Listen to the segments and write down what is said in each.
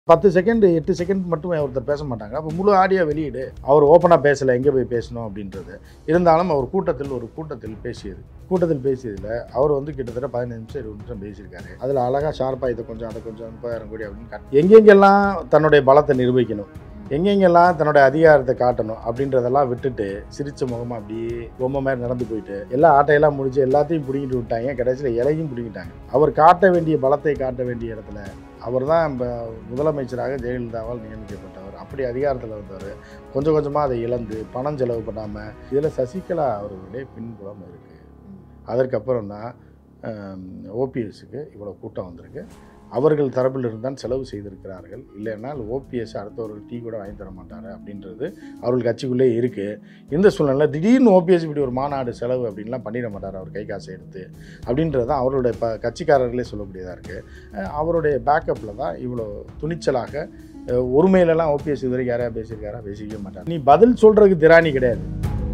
பத்து செகண்ட் எட்டு செகண்ட் மட்டும் ஒருத்தர் பேச மாட்டாங்க அப்போ முழு ஆடியோ வெளியீடு அவர் ஓப்பனாக பேசலை எங்கே போய் பேசணும் அப்படின்றது இருந்தாலும் அவர் கூட்டத்தில் ஒரு கூட்டத்தில் பேசியது கூட்டத்தில் பேசியதில் அவர் வந்து கிட்டத்தட்ட பதினஞ்சு நிமிஷம் இருபது நிமிஷம் பேசியிருக்காரு அதில் அழகாக ஷார்ப்பாக இதை கொஞ்சம் அதை கொஞ்சம் முப்பதாயிரம் கோடி அப்படின்னு காட்டு எங்கெங்கெல்லாம் தன்னுடைய பலத்தை நிரூபிக்கணும் எங்கெங்கெல்லாம் தன்னுடைய அதிகாரத்தை காட்டணும் அப்படின்றதெல்லாம் விட்டுட்டு சிரிச்ச முகமாக அப்படியே பொம்மை மாதிரி நடந்து போயிட்டு எல்லா ஆட்டையெல்லாம் முடிச்சு எல்லாத்தையும் பிடிங்கிட்டு விட்டாங்க கடைசியில் இலையும் பிடிங்கிட்டாங்க அவர் காட்ட வேண்டிய பலத்தை காட்ட வேண்டிய இடத்துல அவர் தான் இப்போ முதலமைச்சராக ஜெயலலிதாவால் நியமிக்கப்பட்டவர் அப்படி அதிகாரத்தில் வந்தவர் கொஞ்சம் கொஞ்சமாக அதை இழந்து பணம் செலவு பண்ணாமல் இதில் சசிகலா அவர்களுடைய பின்புலம் இருக்குது அதற்கப்புறம் தான் ஓபிஎஸ்க்கு இவ்வளோ கூட்டம் வந்திருக்கு அவர்கள் தரப்பில் இருந்தால் செலவு செய்திருக்கிறார்கள் இல்லைன்னால் ஓபிஎஸ் அடுத்தவர்கள் டீ கூட வாங்கி தர மாட்டார் அப்படின்றது அவர்கள் கட்சிக்குள்ளே இருக்குது இந்த சூழ்நிலை திடீர்னு ஓபிஎஸ் இப்படி ஒரு மாநாடு செலவு அப்படின்லாம் பண்ணிட மாட்டார் அவர் கை காசை எடுத்து அப்படின்றது தான் அவருடைய ப கட்சிக்காரர்களே சொல்லக்கூடியதாக இருக்குது அவருடைய பேக்கப்பில் தான் இவ்வளோ துணிச்சலாக அஹ், ஒருமையிலலாம் ஓபிஎஸ் இது வரைக்கும் யாரையா பேசியிருக்காரா பேசிக்கவே மாட்டார் நீ பதில் சொல்கிறதுக்கு திராணி கிடையாது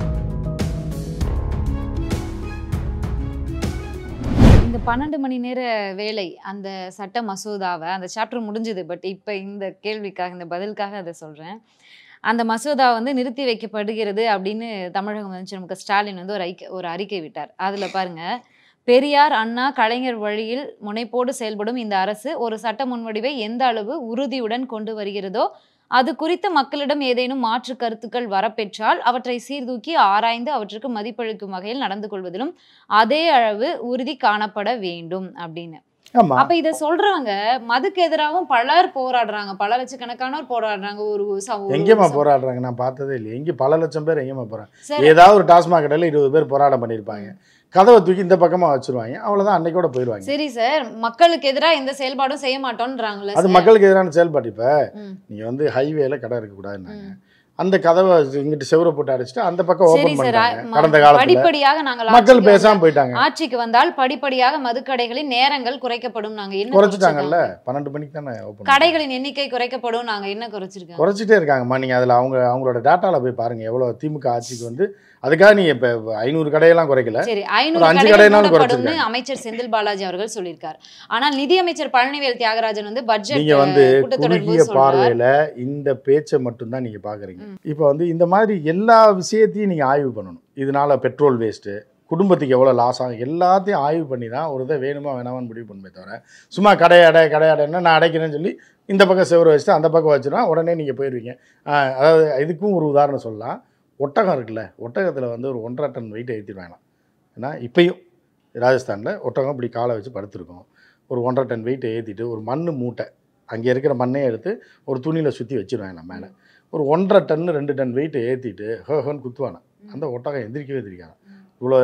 இந்த பன்னெண்டு மணி நேர வேலை அந்த சட்ட மசோதாவை அந்த சாப்டர் முடிஞ்சது பட் இப்போ இந்த கேள்விக்காக இந்த பதிலுக்காக அதை சொல்கிறேன் அந்த மசோதா வந்து நிறுத்தி வைக்கப்படுகிறது அப்படின்னு தமிழக முதலமைச்சர் மு க ஸ்டாலின் வந்து ஒரு ஐக்க ஒரு அறிக்கை விட்டார் அதில் பாருங்க பெரியார் அண்ணா கலைஞர் வழியில் முனைப்போடு செயல்படும் இந்த அரசு ஒரு சட்ட முன்வடிவை எந்த அளவு உறுதியுடன் கொண்டு வருகிறதோ அது குறித்து மக்களிடம் ஏதேனும் மாற்று கருத்துக்கள் வரப்பெற்றால் அவற்றை சீர்தூக்கி ஆராய்ந்து அவற்றுக்கு மதிப்பளிக்கும் வகையில் நடந்து கொள்வதிலும் அதே அளவு உறுதி காணப்பட வேண்டும் அப்படின்னு ஆமாம் அப்ப இத சொல்றாங்க மதுக்கு எதிராகவும் பலர் போராடுறாங்க பல லட்சக்கணக்கானோர் போராடுறாங்க ஒரு ச- ஒரு எங்கேம்மா ச- போராடுறாங்க நான் பார்த்ததே இல்லை எங்கே பல லட்சம் பேர் எங்கேம்மா போகிறாங்க சரி, ஏதாவது ஒரு டாஸ்மாக் கடையில் இருபது பேர் போராட்டம் பண்ணியிருப்பாங்க கதவை தூக்கி இந்த பக்கமாக வச்சிருவாங்க அவ்வளோதான் அன்னைக்கோட போயிடுவாங்க சரி சார் மக்களுக்கு எதிரா எந்த செயல்பாடும் செய்ய மாட்டோம்ன்றாங்கல்ல அது சார். மக்களுக்கு எதிரான செயல்பாடு இப்போ ம். நீங்கள் வந்து ஹைவேல கடை இருக்கக்கூடாதுன்னாங்க ம். அந்த கதவை இங்கிட்டு செவரை போட்டு அடிச்சுட்டு அந்த பக்கம் சரி ஓப்பன் சார் பண்ணிட்டாங்க ம- கடந்த காலத்தில் படிப்படியாக நாங்கள் மக்கள் ஆட்சிக்கு பேசாம வந்தா- போயிட்டாங்க ஆட்சிக்கு வந்தால் படிப்படியாக மதுக்கடைகளின் நேரங்கள் குறைக்கப்படும் நாங்க என்ன குறைச்சிட்டாங்கல்ல குறைச்சிருக்காங்க? பன்னெண்டு மணிக்கு தானே ஓப்பன் கடைகளின் எண்ணிக்கை குறைக்கப்படும் நாங்க என்ன குறைச்சிருக்கோம் குறைச்சிட்டே இருக்காங்கம்மா நீங்கள் அதில் அவங்க அவங்களோட டேட்டாவில் போய் பாருங்க எவ்வளோ திமுக ஆட்சிக்கு வந்து அதுக்காக நீங்கள் இப்போ ஐநூறு கடையெல்லாம் குறைக்கல சரி ஒரு ஐநூறு அஞ்சு கடைகள் கடைனாலும் மூடப்படும்னு குறைச்சிருக்காங்க. அமைச்சர் செந்தில் பாலாஜி அவர்கள் சொல்லியிருக்கார் ஆனால் நிதியமைச்சர் பழனிவேல் தியாகராஜன் வந்து பட்ஜெட் நீங்க வந்து கூட்டத்தொடர் குறுகிய போது சொல்றார் பார்வையில இந்த பேச்சை மட்டும்தான் நீங்க பாக்குறீங்க ம். இப்போ வந்து இந்த மாதிரி எல்லா விஷயத்தையும் நீங்க ஆய்வு பண்ணணும் இதனால பெட்ரோல் வேஸ்ட்டு குடும்பத்துக்கு எவ்வளோ லாஸ் ஆகும் எல்லாத்தையும் ஆய்வு பண்ணி தான் ஒரு இதை வேணுமா வேணாமான்னு முடிவு பண்ணுமே தவிர சும்மா கடை அடை கடை அடைன்னா நான் அடைக்கிறேன்னு சொல்லி இந்த பக்கம் செவரை வச்சுட்டு அந்த பக்கம் வச்சுருவா உடனே நீங்கள் போயிடுவீங்க ஆஹ் அதாவது இதுக்கும் ஒரு உதாரணம் சொல்லலாம் ஒட்டகம் இருக்குல்ல ஒட்டகத்தில் வந்து ஒரு ஒன்றரை டன் வெயிட் ஏற்றிடுவாங்களாம் ஏன்னா இப்பயும் ராஜஸ்தானில் ஒட்டகம் இப்படி காலை வச்சு படுத்திருக்கும் ஒரு ஒன்றரை டன் வெயிட்டை ஏற்றிட்டு ஒரு மண் மூட்டை அங்கே இருக்கிற மண்ணையே எடுத்து ஒரு துணியில் சுற்றி வச்சிருவாங்க மேலே ஒரு ஒன்றரை டன்னு ரெண்டு டன் வெயிட்டை ஏற்றிட்டு ஹோஹோன்னு குத்துவானா அந்த ஒட்டகம் எந்திரிக்கவே எந்திரிக்காது இவ்வளோ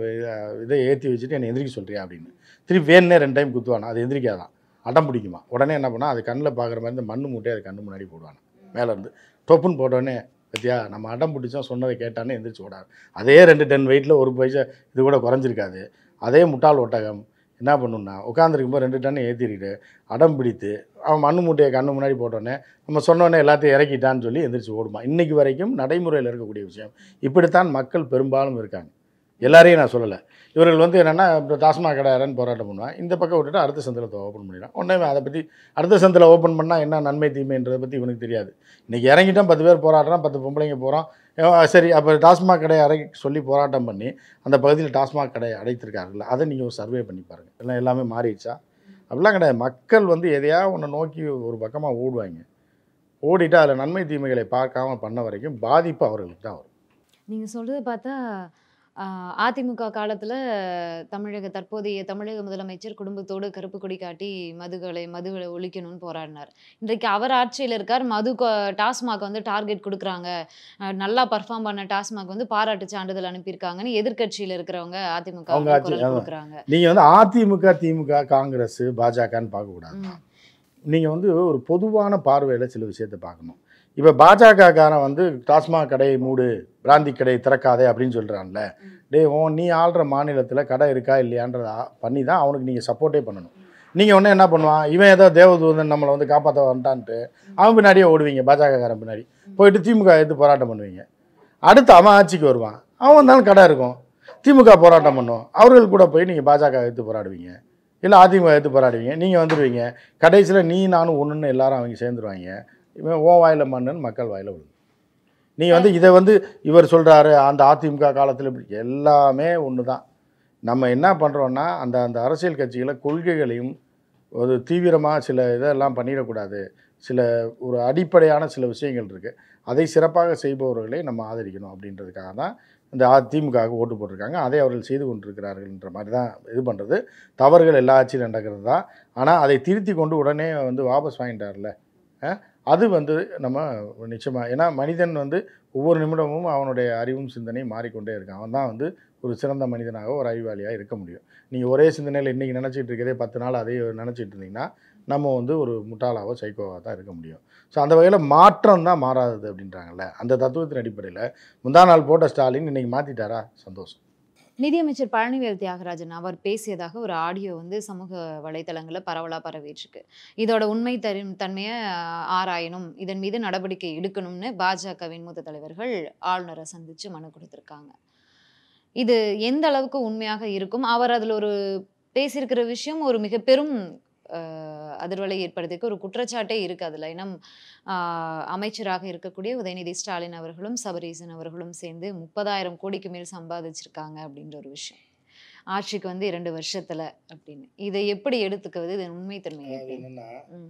இதை ஏற்றி வச்சுட்டு என்னை எந்திரிக்க சொல்றியா அப்படின்னு திருப்பி வேணுனே ரெண்டு டைம் குத்துவானா அது எந்திரிக்காதான் அடம் பிடிக்குமா உடனே என்ன பண்ணா அது கண்ணில் பார்க்குற மாதிரி இந்த மண்ணு மூட்டையை அது கண்ணு முன்னாடி போடுவானா மேலே இருந்து டொப்புன்னு போட்டோடனே பத்தியா நம்ம அடம் பிடிச்சோம் சொன்னதை கேட்டானே எந்திரிச்சு ஓடாது அதே ரெண்டு டன் வெயிட்டில் ஒரு பைசா இது கூட குறைஞ்சிருக்காது அதே முட்டாள் ஒட்டகம் என்ன பண்ணுன்னா உட்காந்துருக்கும்போது ரெண்டு டன் ஏற்றிக்கிட்டு அடம் பிடித்து அவன் மண்ணு மூட்டையை கண்ணு முன்னாடி போட்டோன்னே நம்ம சொன்னோன்னே எல்லாத்தையும் இறக்கிட்டான்னு சொல்லி எந்திரிச்சு ஓடுமா இன்னைக்கு வரைக்கும் நடைமுறையில் இருக்கக்கூடிய விஷயம் இப்படித்தான் மக்கள் பெரும்பாலும் இருக்காங்க எல்லாரையும் நான் சொல்லலை இவர்கள் வந்து என்னென்னா இப்போ டாஸ்மாக் கடை யாரன்னு போராட்டம் பண்ணுவான் இந்த பக்கம் விட்டுட்டு அடுத்த சந்தில் ஓப்பன் பண்ணிடுறான் உடனே அதை பற்றி அடுத்த சந்தில் ஓப்பன் பண்ணால் என்ன நன்மை தீமைன்றதை பற்றி இவனுக்கு தெரியாது இன்றைக்கி இறங்கிட்டான் பத்து பேர் போராடுறான் பத்து பொம்பளைங்க போகிறோம் சரி அப்போ டாஸ்மாக் கடை அடை சொல்லி போராட்டம் பண்ணி அந்த பகுதியில் டாஸ்மாக் கடை அடைத்திருக்காருல்ல அதை நீங்கள் ஒரு சர்வே பண்ணி பாருங்கள் எல்லாம் எல்லாமே மாறிடுச்சா அப்படிலாம் கிடையாது மக்கள் வந்து எதையா ஒன்று நோக்கி ஒரு பக்கமாக ஓடுவாங்க ஓடிட்டு அதில் நன்மை தீமைகளை பார்க்காம பண்ண வரைக்கும் பாதிப்பு அவர்களுக்கு தான் வரும் நீங்க சொல்றதை பார்த்தா ஆஹ், அதிமுக காலத்துல தமிழக தற்போதைய தமிழக முதலமைச்சர் குடும்பத்தோடு கருப்பு கொடி காட்டி மதுகளை மதுகளை ஒழிக்கணும்னு போராடினார் இன்றைக்கு அவர் ஆட்சியில் இருக்கார் மது கொ- டாஸ்மாக் வந்து டார்கெட் கொடுக்குறாங்க அஹ், நல்லா பர்ஃபார்ம் பண்ண டாஸ்மாக் வந்து பாராட்டு சான்றிதழ் அனுப்பியிருக்காங்கன்னு எதிர்க்கட்சியில் இருக்கிறவங்க அதிமுக அவங்க வந்து ஆட்சி- குரல் ஆமா. கொடுக்குறாங்க நீங்கள் வந்து அதிமுக திமுக காங்கிரஸ் பாஜகன்னு பார்க்கக்கூடாது ம். நீங்கள் வந்து ஒரு பொதுவான பார்வையில் சில விஷயத்தை பார்க்கணும் இப்போ பாஜகக்காரன் வந்து டாஸ்மாக் கடையை மூடு பிராந்தி கடை திறக்காதே அப்படின்னு சொல்கிறான்ல டேய் ஓ நீ ஆள்ற மாநிலத்தில் கடை இருக்கா இல்லையான்றத ஆ- பண்ணி தான் அவனுக்கு நீங்கள் சப்போர்ட்டே பண்ணணும் நீங்கள் ஒன்று என்ன பண்ணுவான் இவன் ஏதோ தேவதூதன் நம்மளை வந்து காப்பாற்ற வந்துட்டான்ட்டு அவன் பின்னாடியே ஓடுவீங்க பாஜகக்காரன் பின்னாடி போயிட்டு திமுக எடுத்து போராட்டம் பண்ணுவீங்க அடுத்து அவன் ஆட்சிக்கு வருவான் அவன் வந்தாலும் கடை இருக்கும் திமுக போராட்டம் பண்ணும் அவர்கள் கூட போய் நீங்கள் பாஜக எடுத்து போராடுவீங்க இல்லை அதிமுக எடுத்து போராடுவீங்க நீங்கள் வந்துடுவீங்க கடைசியில் நீ நானும் ஒன்றுன்னு எல்லாரும் அவங்க சேர்ந்துருவாங்க இவன் ஓ வாயில் மண்ணுன்னு மக்கள் வாயில் விழுது நீங்கள் வந்து இதை வந்து இவர் சொல்கிறாரு அந்த அதிமுக காலத்தில் இப்படி எல்லாமே ஒன்று தான் நம்ம என்ன பண்ணுறோன்னா அந்த அந்த அரசியல் கட்சிகளை கொள்கைகளையும் ஒரு தீவிரமாக சில இதெல்லாம் பண்ணிடக்கூடாது சில ஒரு அடிப்படையான சில விஷயங்கள் இருக்குது அதை சிறப்பாக செய்பவர்களை நம்ம ஆதரிக்கணும் அப்படின்றதுக்காக தான் இந்த அதிமுகவுக்கு ஓட்டு போட்டிருக்காங்க அதை அவர்கள் செய்து கொண்டிருக்கிறார்கள்ன்ற மாதிரி தான் இது பண்ணுறது தவறுகள் எல்லா ஆட்சியும் நடக்கிறது தான் ஆனால் அதை திருத்தி கொண்டு உடனே வந்து வாபஸ் வாங்கிட்டார்ல அஹ், அது வந்து நம்ம நிச்சயமாக ஏன்னா மனிதன் வந்து ஒவ்வொரு நிமிடமும் அவனுடைய அறிவும் சிந்தனையும் மாறிக்கொண்டே இருக்கான் அவன் தான் வந்து ஒரு சிறந்த மனிதனாக ஒரு அறிவாளியாக இருக்க முடியும் நீங்கள் ஒரே சிந்தனையில் இன்றைக்கி நினச்சிட்டு இருக்கிறதே பத்து நாள் அதே நினச்சிட்டு இருந்தீங்கன்னா நம்ம வந்து ஒரு முட்டாளாவோ சைக்கோவாக தான் இருக்க முடியும் ஸோ அந்த வகையில் மாற்றம் தான் மாறாதது அப்படின்றாங்கல்ல அந்த தத்துவத்தின் அடிப்படையில் முந்தா நாள் போட்ட ஸ்டாலின் இன்னைக்கு மாற்றிட்டாரா சந்தோஷம் நிதியமைச்சர் பழனிவேல் தியாகராஜன் அவர் பேசியதாக ஒரு ஆடியோ வந்து சமூக வலைதளங்களில் பரவலாக பரவிட்டுருக்கு இதோட உண்மை தரும் தன்மையை ஆஹ், ஆராயணும் இதன் மீது நடவடிக்கை எடுக்கணும்னு பாஜகவின் மூத்த தலைவர்கள் ஆளுநரை சந்திச்சு மனு கொடுத்துருக்காங்க இது எந்த அளவுக்கு உண்மையாக இருக்கும் அவர் அதில் ஒரு பேசியிருக்கிற விஷயம் ஒரு மிக பெரும் ஆஹ், அதிர்வலை ஏற்படுத்திக்கு ஒரு குற்றச்சாட்டே இருக்கு அதில் ஏன்னா ஆஹ், அமைச்சராக இருக்கக்கூடிய உதயநிதி ஸ்டாலின் அவர்களும் சபரீசன் அவர்களும் சேர்ந்து முப்பதாயிரம் கோடிக்கு மேல் சம்பாதிச்சிருக்காங்க அப்படின்ற ஒரு விஷயம் ஆட்சிக்கு வந்து இரண்டு வருஷத்துல அப்படின்னு இதை எப்படி எடுத்துக்குவது இதன் உண்மைத்தன்மை எப்படி ம்.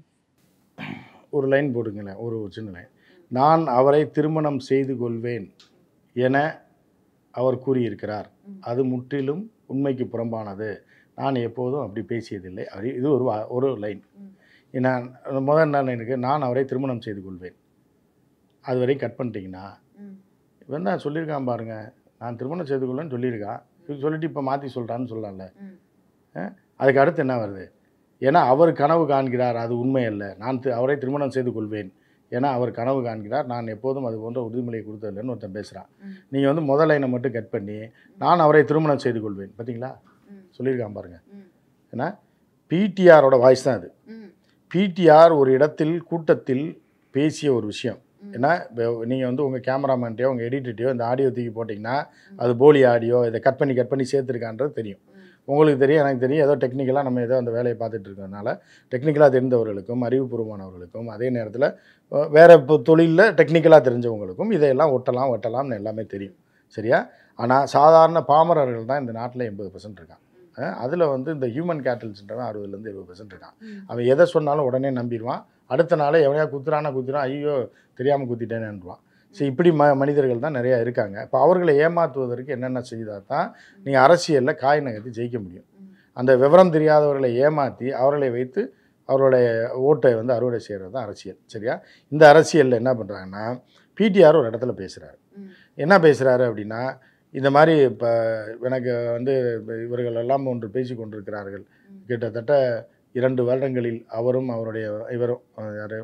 ஒரு லைன் போடுங்களேன் ஒரு சின்ன லைன் நான் அவரை திருமணம் செய்து கொள்வேன் என அவர் கூறியிருக்கிறார் ம். அது முற்றிலும் உண்மைக்கு புறம்பானது நான் எப்போதும் அப்படி பேசியதில்லை அப்படி இது ஒரு வா- ஒரு லைன் ம். நான் முதல் நாள் எனக்கு நான் அவரை திருமணம் செய்து கொள்வேன் அது வரையும் கட் பண்ணிட்டீங்கன்னா ம். இவன் தான் சொல்லியிருக்கான் பாருங்க நான் திருமணம் செய்து கொள்வேன்னு சொல்லியிருக்கான் இது சொல்லிட்டு இப்போ மாற்றி சொல்கிறான்னு சொல்லலாம்ல ம். அதுக்கு அடுத்து என்ன வருது ஏன்னா அவர் கனவு காண்கிறார் அது உண்மை அல்ல நான் தி- அவரை திருமணம் செய்து கொள்வேன் ஏன்னா அவர் கனவு காண்கிறார் நான் எப்போதும் அது போன்ற உறுதிமொழியை கொடுத்ததில்லைன்னு ஒருத்தன் பேசுகிறான் ம். நீங்கள் வந்து முதல் லைனை மட்டும் கட் பண்ணி நான் அவரை திருமணம் செய்து கொள்வேன் பார்த்தீங்களா ம். சொல்லியிருக்கான் பாருங்க ம். ஏன்னா பிடிஆரோட வாய்ஸ் தான் அது ம். பிடிஆர் ஒரு இடத்தில் கூட்டத்தில் பேசிய ஒரு விஷயம் ம். ஏன்னா நீங்கள் வந்து உங்கள் கேமராமேன்ட்டையோ உங்கள் எடிட்டர்ட்டையோ இந்த ஆடியோ தூக்கி போட்டிங்கன்னா அது போலி ஆடியோ இதை கட் பண்ணி கட் பண்ணி சேர்த்துருக்கான்றது தெரியும் ம். உங்களுக்கு தெரியும் எனக்கு தெரியும் ஏதோ டெக்னிக்கலாக நம்ம ஏதோ அந்த வேலையை பார்த்துட்டு இருக்கறனால டெக்னிக்கலாக தெரிந்தவர்களுக்கும் அறிவுபூர்வமானவர்களுக்கும் அதே நேரத்தில் வேறு இப்போ தொழிலில் டெக்னிக்கலாக தெரிஞ்சவங்களுக்கும் இதையெல்லாம் ஒட்டலாம் ஒட்டலாம்னு எல்லாமே தெரியும் சரியா ஆனால் சாதாரண பாமரர்கள் தான் இந்த நாட்டில் எண்பது பர்சன்ட் இருக்கான் அதில் வந்து இந்த ஹியூமன் கேட்டல்ஸ்ன்றவன் அறுபதுலேருந்து எழுபது பர்சன்ட் இருக்கான் ம். அவன் எதை சொன்னாலும் உடனே நம்பிடுவான் அடுத்த நாளே எவனையா குத்துறானா குத்துறான் ஐயோ தெரியாமல் குத்திட்டேனேன்றான் ஸோ இப்படி ம மனிதர்கள் தான் நிறையா இருக்காங்க இப்போ அவர்களை ஏமாற்றுவதற்கு என்னென்ன செய்தால் தான் நீங்கள் அரசியலில் காய் நகர்த்தி ஜெயிக்க முடியும் ம். அந்த விவரம் தெரியாதவர்களை ஏமாற்றி அவர்களை வைத்து அவருடைய ஓட்டை வந்து அறுவடை செய்கிறது தான் அரசியல் சரியா இந்த அரசியலில் என்ன பண்ணுறாங்கன்னா பிடிஆர் ஒரு இடத்துல பேசுகிறாரு ம். என்ன பேசுகிறாரு அப்படின்னா இந்த மாதிரி இப்போ எனக்கு வந்து இவர்கள் எல்லாம் ஒன்று பேசி கொண்டிருக்கிறார்கள் ம். கிட்டத்தட்ட இரண்டு வருடங்களில் அவரும் அவருடைய இவரும் யார்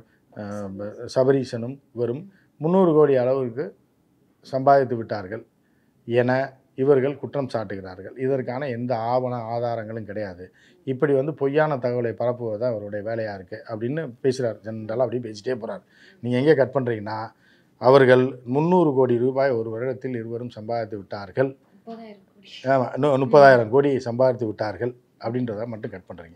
சபரீசனும் இவரும் முந்நூறு கோடி அளவுக்கு சம்பாதித்து விட்டார்கள் என இவர்கள் குற்றம் சாட்டுகிறார்கள் இதற்கான எந்த ஆவண ஆதாரங்களும் கிடையாது இப்படி வந்து பொய்யான தகவலை பரப்புவது தான் அவருடைய வேலையாக இருக்குது அப்படின்னு பேசுகிறார் ஜென்ரலாக அப்படியே பேசிட்டே போகிறார் நீங்கள் எங்கே கட் பண்ணுறீங்கன்னா அவர்கள் முந்நூறு கோடி ரூபாய் ஒரு வருடத்தில் இருவரும் சம்பாதித்து விட்டார்கள் முப்பதாயிரம் கோடி. ஆமாம் இன்னும் முப்பதாயிரம் கோடி சம்பாதித்து விட்டார்கள் அப்படின்றத மட்டும் கட் பண்ணுறீங்க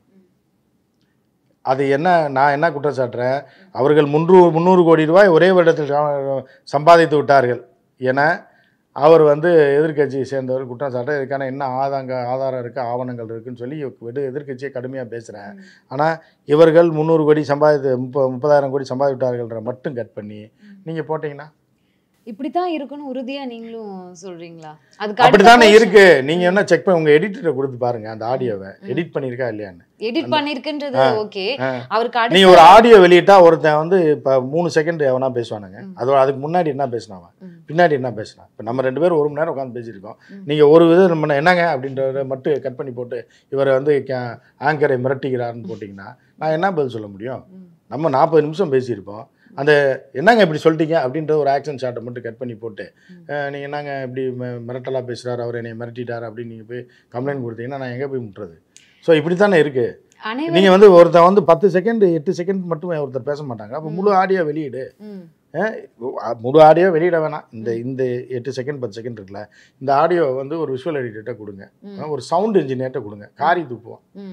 அது என்ன நான் என்ன குற்றம் சாட்டுறேன் அவர்கள் முந்நூறு முந்நூறு கோடி ரூபாய் ஒரே வருடத்தில் சா- சம்பாதித்து விட்டார்கள் என அவர் வந்து எதிர்க்கட்சியை சேர்ந்தவர் குற்றம் சாட்ட இதுக்கான என்ன ஆதாங்க ஆதாரம் இருக்குது ஆவணங்கள் இருக்குன்னு சொல்லி விடு எதிர்க்கட்சியை கடுமையாக பேசுகிறேன் ம். ஆனால் இவர்கள் முந்நூறு கோடி சம்பாதித்து முப்ப முப்பதாயிரம் கோடி சம்பாதித்து விட்டார்கள்ன்ற மட்டும் கட் பண்ணி ம். நீங்கள் போட்டிங்கன்னா இப்படித்தான் இருக்கணும் உறுதியா நீங்களும் சொல்றீங்களா அதுக்கு அப்படித்தானே இருக்கு நீங்க என்ன செக் பண்ணி உங்க எடிட்டரை கொடுத்து பாருங்க அந்த ஆடியோவை ம். எடிட் பண்ணியிருக்கா இல்லையான்னு எடிட் பண்ணிருக்குன்றது ஆ. ஓகே ஆ. அவருக்கு நீங்க அடுத்த ஒரு ஆடியோ வெளியிட்டா ஒருத்தன் வந்து இப்ப மூணு செகண்ட் எவனா பேசுவானுங்க ம். அதோட அதுக்கு முன்னாடி என்ன பேசினாவன் ம். பின்னாடி என்ன பேசினான் இப்போ நம்ம ரெண்டு பேரும் ஒரு மணி நேரம் உட்காந்து பேசியிருக்கோம் ம். நீங்க ஒரு விதம் நம்ம என்னங்க அப்படின்றத மட்டும் கட் பண்ணி போட்டு இவரை வந்து ஆங்கரை மிரட்டுகிறாருன்னு போட்டிங்கன்னா நான் என்ன பதில் சொல்ல முடியும் ம். நம்ம நாற்பது நிமிஷம் பேசியிருப்போம் அந்த என்னங்க இப்படி சொல்லிட்டீங்க அப்படின்ற ஒரு ஆக்ஷன் ஷாட்டை மட்டும் கட் பண்ணி போட்டு ம். அஹ், நீங்க என்னங்க இப்படி மி- மிரட்டலா பேசுறாரு அவர் என்னை மிரட்டிட்டார் அப்படின்னு நீங்க போய் கம்ப்ளைண்ட் கொடுத்தீங்கன்னா நான் எங்கே போய் முட்டுறது ஸோ இப்படி தானே இருக்கு அனைவரும் நீங்க வந்து ஒருத்தன் வந்து பத்து செகண்ட் எட்டு செகண்ட் மட்டும் ஒருத்தர் பேச மாட்டாங்க அப்போ ம். முழு ஆடியோ வெளியிடு ம். அஹ், முழு ஆடியோ வெளியிட வேணாம் இந்த இந்த எட்டு செகண்ட் பத்து செகண்ட் இருக்குல்ல இந்த ஆடியோ வந்து ஒரு விஷுவல் எடிட்டர்கிட்ட கொடுங்க ம். அஹ், ஒரு சவுண்ட் இன்ஜினியர்கிட்ட கொடுங்க காரி துப்புவோம் ம்.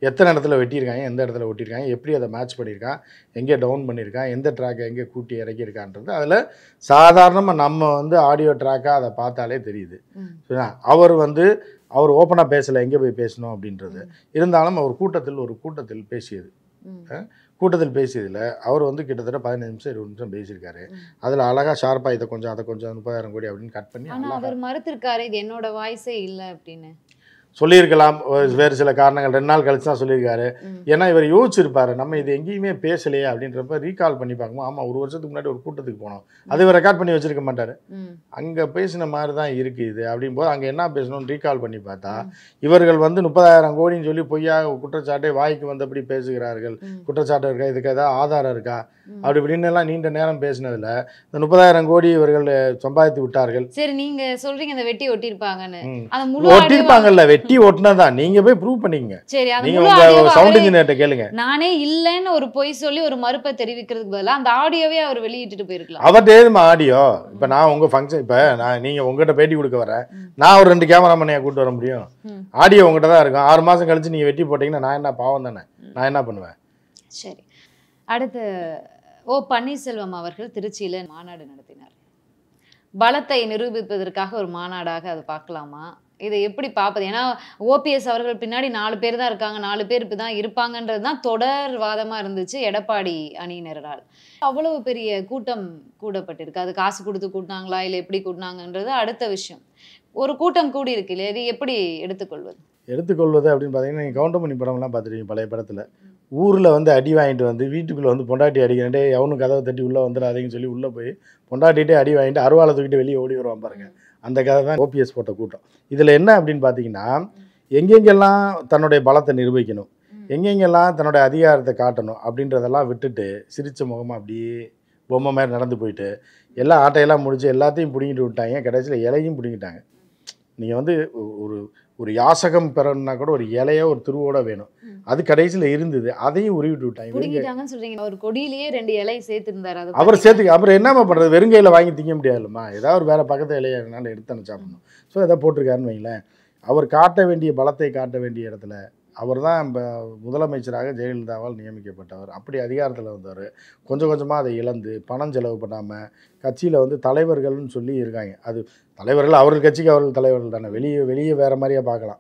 எத்தனை இடத்துல வெட்டியிருக்காங்க எந்த இடத்துல ஒட்டியிருக்காங்க எப்படி அதை மேட்ச் பண்ணியிருக்கான் எங்கே டவுன் பண்ணியிருக்கான் எந்த ட்ராக்கை எங்கே கூட்டி இறக்கியிருக்கான்றது அதில் சாதாரணமாக நம்ம வந்து ஆடியோ ட்ராக்காக அதை பார்த்தாலே தெரியுது ம். சரிங்களா? அவர் வந்து அவர் ஓப்பனாக பேசலை எங்கே போய் பேசணும் அப்படின்றது இருந்தாலும் அவர் கூட்டத்தில் ஒரு கூட்டத்தில் பேசியது ம். கூட்டத்தில் பேசியதில் அவர் வந்து கிட்டத்தட்ட பதினஞ்சு நிமிஷம் இருபது நிமிஷம் பேசியிருக்காரு ம். அதில் அழகாக ஷார்ப்பாக இதை கொஞ்சம் அதை கொஞ்சம் முப்பதாயிரம் கோடி அப்படின்னு கட் பண்ணி ஆனா அழகா அவர் மறுத்திருக்காரு இது என்னோட வாய்ஸே இல்ல அப்படின்னு சொல்லியிருக்கலாம் ஒரு வேறு சில காரணங்கள் ரெண்டு நாள் கழிச்சு தான் சொல்லியிருக்காரு ம். ஏன்னா இவர் யோசிச்சிருப்பாரு நம்ம இது எங்கேயுமே பேசலையே அப்படின்றப்ப ரீகால் பண்ணி பார்க்கும்போது ஆமாம் ஒரு வருஷத்துக்கு முன்னாடி ஒரு கூட்டத்துக்கு போனோம் அது இவர் ரெக்கார்ட் பண்ணி வச்சிருக்க மாட்டார் ம். அங்கே பேசின மாதிரி தான் இருக்குது இது அப்படின் போது அங்கே என்ன பேசணும்னு ரீகால் பண்ணி பார்த்தா இவர்கள் வந்து முப்பதாயிரம் கோடின்னு சொல்லி பொய்யா குற்றச்சாட்டை வாய்க்கு வந்தபடி பேசுகிறார்கள் ம். குற்றச்சாட்டு இருக்கா இதுக்கு ஏதாவது ஆதாரம் இருக்கா ம். அப்படி இப்படின்னு எல்லாம் நீண்ட நேரம் பேசினதுல இந்த முப்பதாயிரம் கோடி இவர்கள் சம்பாதித்து விட்டார்கள் சரி நீங்க சொல்றீங்க இந்த வெட்டி ஒட்டியிருப்பாங்கன்னு ம். அந்த முழு audio- ஒட்டிருப்பாங்கல்ல வெட்டி ஒட்டினதான் நீங்க போய் ப்ரூவ் பண்ணிக்கங்க சரி அந்த நீங்க முழு உங்க audio-வை சவுண்ட் அவரே- இன்ஜினியர்கிட்ட கேளுங்க நானே இல்லைன்னு ஒரு பொய் சொல்லி ஒரு மறுப்பை தெரிவிக்கிறதுக்கு பதிலா அந்த ஆடியோவே அவர் வெளியிட்டுட்டு போயிருக்கலாம் அவர்கிட்ட ஏதுமா ஆடியோ இப்போ நான் உங்க ஃபங்க்ஷன் இப்போ நான் நீங்க உங்ககிட்ட பேட்டி கொடுக்க வரேன் ம். நான் ஒரு ரெண்டு கேமராமேனையா கூட்டு வர முடியும் ம். ஆடியோ உங்ககிட்ட தான் இருக்கும் ஆறு மாசம் கழிச்சு நீங்க வெட்டி போட்டீங்கன்னா நான் என்ன பாவம் தானே நான் என்ன பண்ணுவேன் சரி அடுத்து ஓ பன்னீர்செல்வம் அவர்கள் திருச்சியில மாநாடு நடத்தினார் பலத்தை நிரூபிப்பதற்காக ஒரு மாநாடாக அதை பார்க்கலாமா இதை எப்படி பார்ப்பது ஏன்னா ஓபிஎஸ் அவர்கள் பின்னாடி நாலு பேர் தான் இருக்காங்க நாலு பேர் இப்போ தான் இருப்பாங்கன்றது தான் தொடர் வாதமாக இருந்துச்சு எடப்பாடி அணியினரால் அவ்வளவு பெரிய கூட்டம் கூடப்பட்டிருக்கு அது காசு கொடுத்து கூட்டினாங்களா இல்லை எப்படி கூட்டினாங்கன்றது அடுத்த விஷயம் ஒரு கூட்டம் கூடி இருக்கு இல்லையா இது எப்படி எடுத்துக்கொள்வது எடுத்துக்கொள்வது அப்படின்னு பார்த்தீங்கன்னா நீங்கள் கவுண்டமணி படம்லாம் பார்த்துருக்கீங்க பழைய படத்தில் ஊரில் வந்து அடி வாங்கிட்டு வந்து வீட்டுக்குள்ளே வந்து பொண்டாட்டி அடிக்கிறேன்டே எவனும் கதவை தட்டி உள்ளே வந்துடாதீங்கன்னு சொல்லி உள்ளே போய் பொண்டாட்டிகிட்டே அடி வாங்கிட்டு அருவாளை தூக்கிட்டு வெளியே ஓடி வருவான் பாருங்க அந்த கதை தான் ஓபிஎஸ் போட்ட கூட்டம் இதில் என்ன அப்படின்னு பார்த்தீங்கன்னா எங்கெங்கெல்லாம் தன்னுடைய பலத்தை நிரூபிக்கணும் எங்கெங்கெல்லாம் தன்னுடைய அதிகாரத்தை காட்டணும் அப்படின்றதெல்லாம் விட்டுட்டு சிரிச்ச முகமாக அப்படியே பொம்மை மாதிரி நடந்து போயிட்டு எல்லா ஆட்டையெல்லாம் முடிச்சு எல்லாத்தையும் பிடிங்கிட்டு விட்டாங்க கடைசியில் இலையும் பிடிங்கிட்டாங்க நீங்கள் வந்து ஒ- ஒரு ஒரு யாசகம் பெறணும்னா கூட ஒரு இலையோ ஒரு திருவோட வேணும் ம். அது கடைசியில் இருந்தது அதையும் உருவிட்டு விட்டாங்க வெறுங்க- புடுங்கிட்டாங்கன்னு சொல்றீங்க ஒரு கொடியிலேயே ரெண்டு இலை சேர்த்திருந்தாரு அதை அவர் பத்தி- சேர்த்துக்க அப்புறம் என்னம்மா பண்ணுறது வெறுங்கையில் வாங்கி திங்க முடியாதுல்லம்மா ஏதாவது ஒரு வேறு பக்கத்து இலையை என்னால் எடுத்து சாப்பிடணும் ஸோ எதை போட்டிருக்காருன்னு வைங்களேன் அவர் காட்ட வேண்டிய பலத்தை காட்ட வேண்டிய இடத்துல அவர் தான் இப்போ முதலமைச்சராக ஜெயலலிதாவால் நியமிக்கப்பட்டவர் அப்படி அதிகாரத்தில் வந்தவர் கொஞ்சம் கொஞ்சமாக அதை இழந்து பணம் செலவு பண்ணாமல் கட்சியில் வந்து தலைவர்கள்னு சொல்லி இருக்காங்க அது தலைவர்கள் அவர்கள் கட்சிக்கு அவர்கள் தலைவர்கள் தானே வெளியே வெளியே வேறு மாதிரியே பார்க்கலாம்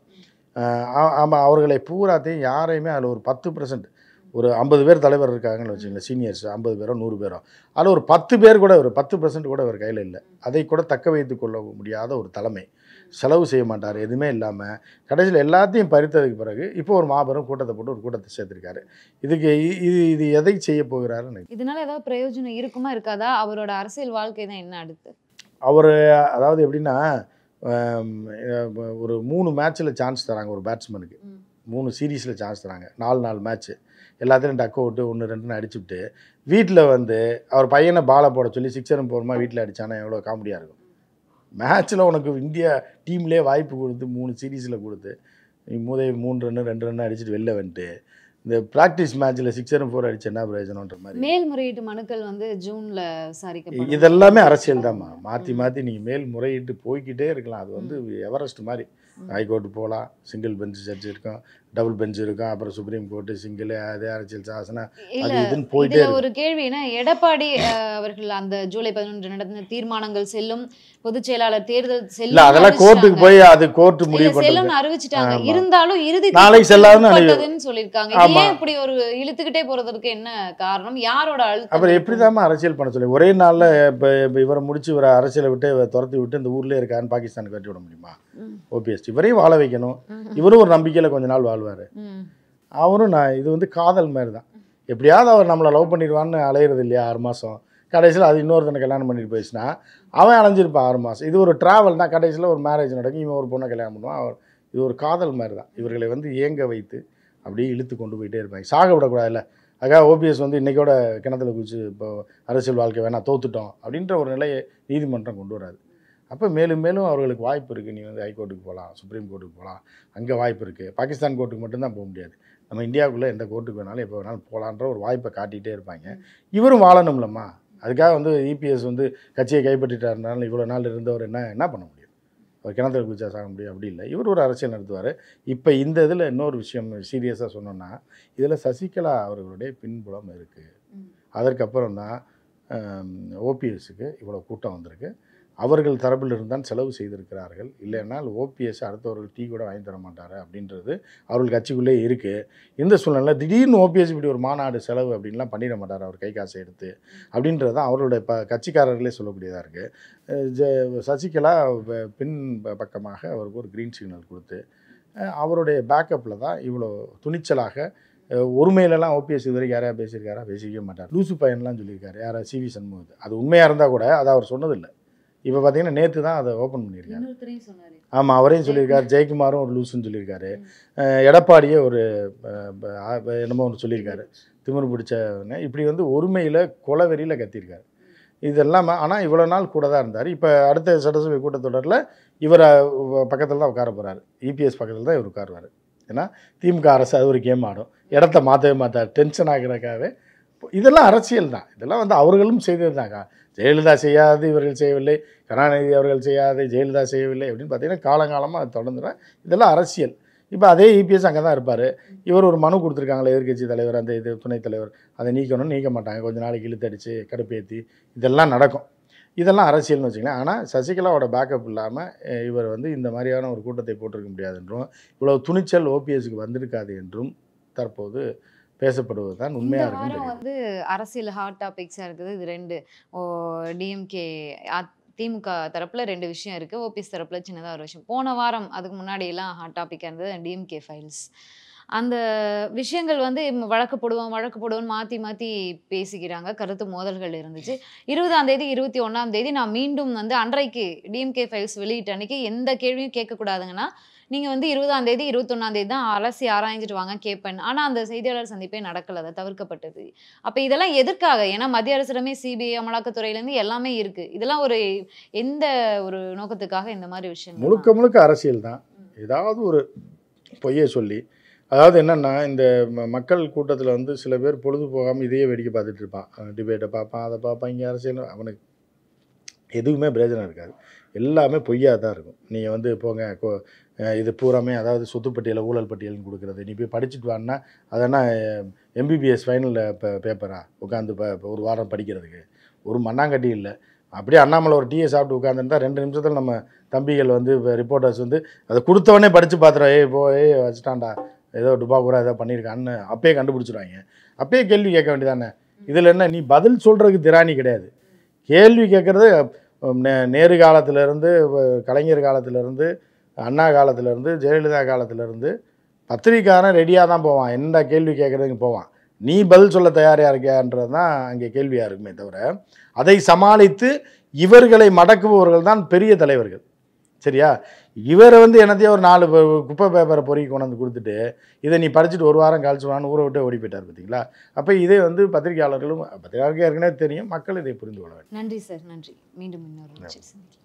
ஆமாம் அவர்களை பூராத்தையும் யாரையுமே அதில் ஒரு பத்து பர்சன்ட் ஒரு ஐம்பது பேர் தலைவர் இருக்காங்கன்னு வச்சுக்கோங்களேன் சீனியர்ஸ் ஐம்பது பேரோ நூறு பேரோ அதில் ஒரு பத்து பேர் கூட ஒரு பத்து பர்சன்ட் கூட அவர் கையில் இல்லை அதை கூட தக்க வைத்து கொள்ள முடியாத ஒரு தலைமை செலவு செய்ய மாட்டார் எதுவுமே இல்லாமல் கடைசியில் எல்லாத்தையும் பறித்ததுக்கு பிறகு இப்போ ஒரு மாபெரும் கூட்டத்தை போட்டு ஒரு கூட்டத்தை சேர்த்துருக்காரு இதுக்கு இ- இது இது எதை செய்ய போகிறாருன்னு எனக்கு இதனால ஏதாவது பிரயோஜனம் இருக்குமா இருக்காதா அவரோட அரசியல் வாழ்க்கை தான் என்ன அடுத்து அவர் அதாவது எப்படின்னா ஆம், அஹ் ஒரு மூணு மேட்ச்சில் சான்ஸ் தராங்க ஒரு பேட்ஸ்மேனுக்கு ம். மூணு சீரீஸில் சான்ஸ் தராங்க நாலு நாலு மேட்ச்சு எல்லாத்துலையும் டக்க விட்டு ஒன்று ரெண்டுன்னு அடிச்சுவிட்டு வீட்டில் வந்து அவர் பையனை பாலை போட சொல்லி சிக்ஸரும் போகிறமா வீட்டில் அடித்தானா எவ்வளோ காமெடியாக இருக்கும் மேட்ச்சில் உனக்கு இந்தியா டீம்லேயே வாய்ப்பு கொடுத்து மூணு சீரீஸில் கொடுத்து நீ மூதை மூணு ரன்னு ரெண்டு ரன்னு அடிச்சுட்டு வெளில வந்துட்டு இந்த ப்ராக்டிஸ் மேட்ச்சில் சிக்ஸரும் ஃபோர் அடிச்சு என்ன பிரயோஜனன்ற மாதிரி மேல்முறையீட்டு மனுக்கள் வந்து ஜூன்ல விசாரிக்கப்படும் இதெல்லாமே அரசியல் தான்மா மாற்றி மாற்றி நீங்கள் மேல் முறையிட்டு போய்க்கிட்டே இருக்கலாம் அது வந்து எவரெஸ்ட் மாதிரி ம். ஹைகோர்ட்டு போகலாம் சிங்கிள் பெஞ்ச் ஜட்ஜ் இருக்கும் டபுள் பெஞ்ச் இருக்கும் அப்புறம் சுப்ரீம் கோர்ட்டு சிங்கிள் அதே அரசியல் சாசனம் இல்ல அது இதுன்னு போயிட்டே இதுல இருக்கு ஒரு கேள்வினா எடப்பாடி அஹ், அவர்கள் அந்த ஜூலை பதினொன்று நடந்த தீர்மானங்கள் செல்லும் பொதுச் செயலாளர் தேர்தல் இல்ல செல்லும் அதெல்லாம் கோர்ட்டுக்கு போய் அது கோர்ட்டு முடிவு இல்ல பண்ணுறது செல்லும்னு அறிவிச்சிட்டாங்க ஆமா. இருந்தாலும் இறுதி நாளைக்கு தீர்ப்பு செல்லாதுன்னு உட்பட்டதுன்னு சொல்லியிருக்காங்க ஆமா. ஏன் இப்படி ஒரு இழுத்துக்கிட்டே போறதற்கு என்ன காரணம் யாரோட அழுத்தம் அப்புறம் இருக்கும்? எப்படி அரசியல் பண்ண சொல்லி ஒரே நாளில் இப்போ இப்போ இவரை முடிச்சு இவரை அரசியலை விட்டு இவரை துரத்தி விட்டு இந்த ஊர்லேயே இருக்கான்னு பாகிஸ்தானுக்கு கட்டி விட முடியுமா ம், ஓபிஎஸ் இவரையும் வாழ வைக்கணும் ம், இவரும் ஒரு நம்பிக்கையில் கொஞ்ச நாள் வாழ்வார் ம், அவரும் நான் இது வந்து காதல் மாதிரி தான் எப்படியாவது அவர் நம்மளை லவ் பண்ணிடுவான்னு அலையிறது இல்லையா ஆறு மாதம் கடைசியில் அது இன்னொருத்தனை கல்யாணம் பண்ணிட்டு போயிடுச்சுன்னா அவன் அலைஞ்சிருப்பான் ஆறு மாதம் இது ஒரு ட்ராவல் தான் கடைசியில் ஒரு மேரேஜ் நடக்கும் இவன் ஒரு பொண்ணை கல்யாணம் பண்ணுவான் அவர் இது ஒரு காதல் மாதிரி தான் இவர்களை வந்து ஏங்க வைத்து அப்படியே இழுத்து கொண்டு போயிட்டே இருப்பாங்க சாக விடக்கூடாதுல்ல அதுக்காக ஓபிஎஸ் வந்து இன்றைக்கோட கிணத்துல குதிச்சு இப்போ அரசியல் வாழ்க்கை வேணாம் தோத்துட்டோம் அப்படின்ற ஒரு நிலையை நீதிமன்றம் கொண்டு வராது அப்போ மேலும் மேலும் அவர்களுக்கு வாய்ப்பு இருக்குது நீ வந்து ஹைகோர்ட்டுக்கு போகலாம் சுப்ரீம் கோர்ட்டுக்கு போகலாம் அங்கே வாய்ப்பு இருக்குது பாகிஸ்தான் கோர்ட்டுக்கு மட்டும்தான் போக முடியாது நம்ம இந்தியாவுக்குள்ளே எந்த கோர்ட்டுக்கு வேணாலும் எப்போ வேணாலும் போகலான்ற ஒரு வாய்ப்பை காட்டிகிட்டே இருப்பாங்க இவரும் வாழணும்லம்மா அதுக்காக வந்து இபிஎஸ் வந்து கட்சியை கைப்பற்றிட்டாருனால இவ்வளோ நாள் இருந்தவர் என்ன என்ன பண்ண முடியும் அவர் கிணத்துல குதிச்சா சாக முடியும் அப்படி இல்லை இவர் ஒரு அரசியல் நடத்துவார் இப்போ இந்த இதில் இன்னொரு விஷயம் சீரியஸாக சொன்னோன்னா இதில் சசிகலா அவர்களுடைய பின்புலம் இருக்குது அதற்கப்புறம் தான் ஓபிஎஸ்க்கு இவ்வளோ கூட்டம் வந்திருக்கு அவர்கள் தரப்பில் இருந்தால் செலவு செய்திருக்கிறார்கள் இல்லைன்னால் ஓபிஎஸ் அடுத்தவர்கள் டீ கூட வாங்கி தர மாட்டார் அப்படின்றது அவர்கள் கட்சிக்குள்ளே இருக்குது இந்த சூழ்நிலை திடீர்னு ஓபிஎஸ் இப்படி ஒரு மாநாடு செலவு அப்படின்லாம் பண்ணிட மாட்டார் அவர் கை காசை எடுத்து அப்படின்றது தான் அவருடைய ப கட்சிக்காரர்களே சொல்லக்கூடியதாக இருக்குது ஜ சசிகலா வ- பின் ப- பக்கமாக அவருக்கு ஒரு க்ரீன் சிக்னல் கொடுத்து அஹ், அவருடைய பேக்கப்பில் தான் இவ்வளோ துணிச்சலாக அஹ், ஒருமையிலலாம் ஓபிஎஸ் இது வரைக்கும் யாரையா பேசியிருக்காரா பேசிக்கவே மாட்டார் லூசு பையன்லாம் சொல்லியிருக்காரு யாரா சிவி சண்முகத்து அது உண்மையாக இருந்தால் கூட அதை அவர் சொன்னதில்லை இப்போ பார்த்தீங்கன்னா நேற்று தான் அதை ஓப்பன் பண்ணியிருக்காரு இன்னொருத்தரையும் சொன்னாரு ஆமாம் அவரையும் சொல்லியிருக்காரு ஜெயக்குமாரும் ஒரு லூசுன்னு சொல்லியிருக்காரு அஹ், எடப்பாடியே ஒரு அஹ், ப- ஆ- ப- என்னமோ ஒன்று சொல்லியிருக்காரு திமிரு பிடிச்சவங்க இப்படி வந்து ஒருமையில் கொலவெறியில் கத்தியிருக்காரு இதெல்லாம் ஆனால் இவ்வளோ நாள் கூட தான் இருந்தார் இப்போ அடுத்த சட்டசபை கூட்டத்தொடரில் இவர் பக்கத்தில் தான் உட்கார போகிறாரு இபிஎஸ் பக்கத்தில் தான் இவர் உட்காருவார் ஏன்னா திமுக அரசு அது ஒரு கேம் ஆடும் இடத்த மாற்றவே மாட்டார் டென்ஷன் ஆகிறதுக்காகவே இதெல்லாம் அரசியல் தான் இதெல்லாம் வந்து அவர்களும் செய்தது தாங்க ஜெயலலிதா செய்யாது இவர்கள் செய்யவில்லை கருணாநிதி அவர்கள் செய்யாது ஜெயலலிதா செய்யவில்லை அப்படின்னு பார்த்தீங்கன்னா காலங்காலமாக அது தொடர்ந்துடும் இதெல்லாம் அரசியல் இப்போ அதே இபிஎஸ் அங்கே தான் இருப்பார் இவர் ஒரு மனு கொடுத்துருக்காங்களே எதிர்க்கட்சி தலைவர் அந்த இது துணைத் தலைவர் அதை நீக்கணும்னு நீக்க மாட்டாங்க கொஞ்ச நாளைக்கு இழுத்தடிச்சு கடுப்பேற்றி இதெல்லாம் நடக்கும் இதெல்லாம் அரசியல்னு வச்சுக்கலாம் ஆனால் சசிகலாவோட பேக்கப் இல்லாமல் இவர் வந்து இந்த மாதிரியான ஒரு கூட்டத்தை போட்டிருக்க முடியாது என்றும் இவ்வளோ துணிச்சல் ஓபிஎஸ்க்கு வந்திருக்காது என்றும் தற்போது பேசப்படுவது தான் இந்த உண்மையாக இருக்குன்னு வாரம் தெரியுது வந்து அரசியல் ஹாட் டாபிக்ஸா இருக்குது இது ரெண்டு ஓ டிஎம்கே திமுக தரப்புல ரெண்டு விஷயம் இருக்கு ஓபிஎஸ் தரப்புல சின்னதா ஒரு விஷயம் போன வாரம் அதுக்கு முன்னாடி எல்லாம் ஹாட் டாபிக் இருந்தது டிஎம்கே ஃபைல்ஸ் அந்த விஷயங்கள் வந்து இம்ம வழக்கு போடுவோம் வழக்கு போடுவோம் மாற்றி மாற்றி பேசிக்கிறாங்க கருத்து மோதல்கள் இருந்துச்சு இருபதாம் தேதி இருபத்தி ஒன்றாம் தேதி நான் மீண்டும் வந்து அன்றைக்கு டிஎம்கே ஃபைல்ஸ் வெளியிட்ட அன்னைக்கு எந்த கேள்வியும் கேட்கக்கூடாதுங்கன்னா நீங்கள் வந்து இருபதாம் தேதி இருபத்தொன்னாம் தேதி தான் அலசி ஆராய்ஞ்சிட்டு வாங்க கேட்பேன் ஆனால் அந்த செய்தியாளர் சந்திப்பே நடக்கல அது தவிர்க்கப்பட்டது அப்போ இதெல்லாம் எதற்காக ஏன்னா மத்திய அரசிடமே சிபிஐ அமலாக்கத்துறையிலேருந்து எல்லாமே இருக்குது இதெல்லாம் ஒரு எந்த ஒரு நோக்கத்துக்காக இந்த மாதிரி விஷயம் முழுக்க முழுக்க அரசியல் தான் ஏதாவது ஒரு பொய்யை சொல்லி அதாவது என்னென்னா இந்த ம- மக்கள் கூட்டத்தில் வந்து சில பேர் பொழுது போகாமல் இதையே வேடிக்கை பார்த்துட்டு இருப்பான் டிபேட்டை பார்ப்பான் அதை பார்ப்பான் இங்கே அரசியல் அவனுக்கு எதுவுமே பிரயோஜனம் இருக்காது எல்லாமே பொய்யா தான் இருக்கும் நீங்கள் வந்து போங்க கொ- அஹ் இது பூராமே அதாவது சொத்து பட்டியலை ஊழல் பட்டியல்னு கொடுக்குறது நீ போய் படிச்சுட்டு வான்னா அதெல்லாம் எம்பிபிஎஸ் ஃபைனலில் இப்போ பேப்பரா உட்காந்து இப்போ ஒரு வாரம் படிக்கிறதுக்கு ஒரு மண்ணாங்கட்டி இல்லை அப்படியே அண்ணாமலை ஒரு டீயை சாப்பிட்டு உட்காந்துருந்தா ரெண்டு நிமிஷத்தில் நம்ம தம்பிகள் வந்து ரிப்போர்ட்டர்ஸ் வந்து அதை கொடுத்தவொடனே படித்து பார்த்துறோம் ஏய் போ ஏய் வச்சுட்டான்டா ஏதோ டுபா கூட ஏதோ பண்ணியிருக்கான்னு அப்பயே கண்டுபிடிச்சிருவாங்க அப்பயே கேள்வி கேட்க வேண்டியதானே இதில் என்ன நீ பதில் சொல்கிறதுக்கு திராணி கிடையாது கேள்வி கேட்குறது நே நேரு காலத்திலேருந்து கலைஞர் காலத்திலேருந்து அண்ணா காலத்திலேருந்து ஜெயலலிதா காலத்திலேருந்து பத்திரிக்காரன் ரெடியாக தான் போவான் எந்த கேள்வி கேட்குறதுக்கு போவான் நீ பதில் சொல்ல தயாராக இருக்கியான்றது தான் அங்கே கேள்வியாக இருக்குமே தவிர அதை சமாளித்து இவர்களை மடக்குபவர்கள் தான் பெரிய தலைவர்கள் சரியா இவரை வந்து என்னத்தையும் ஒரு நாலு ப- குப்பை பேப்பரை பொறுக்கி கொண்டாந்து கொடுத்துட்டு இதை நீ படிச்சுட்டு ஒரு வாரம் கழிச்சு வான்னு ஊரை விட்டு ஓடி போயிட்டார் பார்த்தீங்களா அப்போ இதே வந்து பத்திரிகையாளர்களும் பத்திரிகையாளருக்கு ஏற்கனவே தெரியும் மக்கள் இதை புரிந்து கொள்ள வேண்டும் நன்றி சார் நன்றி மீண்டும் இன்னொரு நிகழ்ச்சியில் சந்திக்கலாம்